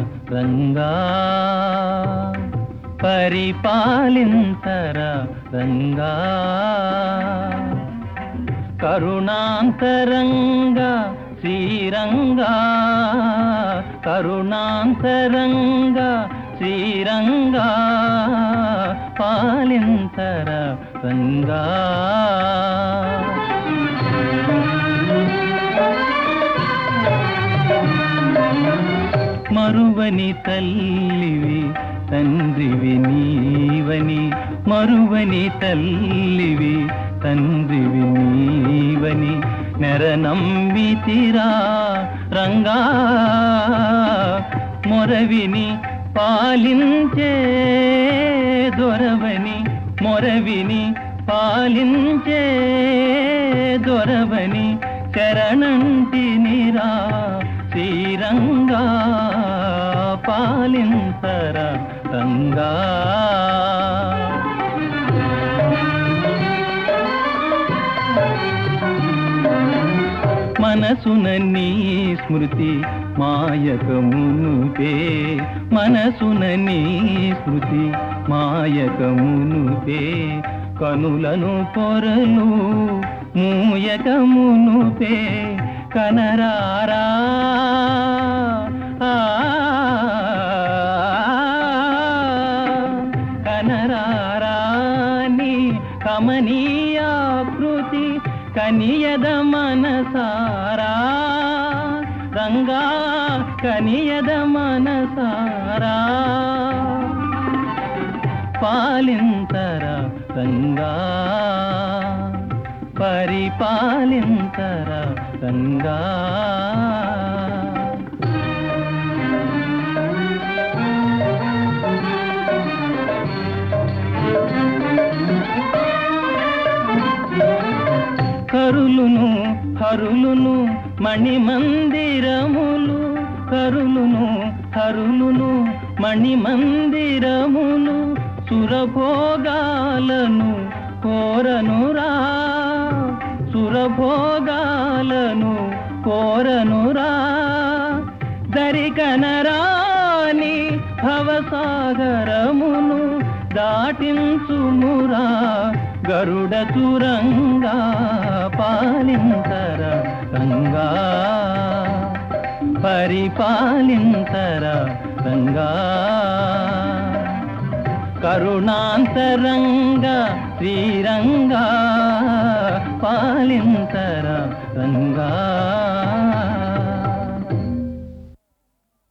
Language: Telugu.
రంగా పరిపాలింతర రంగా కరుణాంతరంగా శ్రీరంగా కరుణాంతరంగా శ్రీరంగా పాలింతర రంగా మరువని తల్లివి తండ్రివి నీవని మరువని తల్లివి తండ్రివి నీవని నెరనంబితిరా రంగా మొరవిని పాలించే దొరవని మొరవిని పాలించే దొరవని శరణంటినిరా శ్రీరంగా పాలింతర రంగా మనసున నీ స్మృతి మాయకమునుపే మనసున నీ స్మృతి మాయకమునుపే కనులను పొరలు మూయకమునుపే కనరారా ఆ, కనరారా నీ కమనీయాకృతి కనియద మనసారా రంగా కనియద మనసారా పాలింతర రంగా పరిపాలింతర రంగా కరులును హరులును మణిమందిరములు కరులును హరులును మణిమందిరములు సురభోగాలను కోరనురా సురభోగాలను కోరనురా దరికనరాని భవసాగరమును దాటించుమురా గరుడ తురంగా పాలింతర రంగా పరిపాలింతర రంగా కరుణాంతరంగా శ్రీరంగా పాలింతర రంగా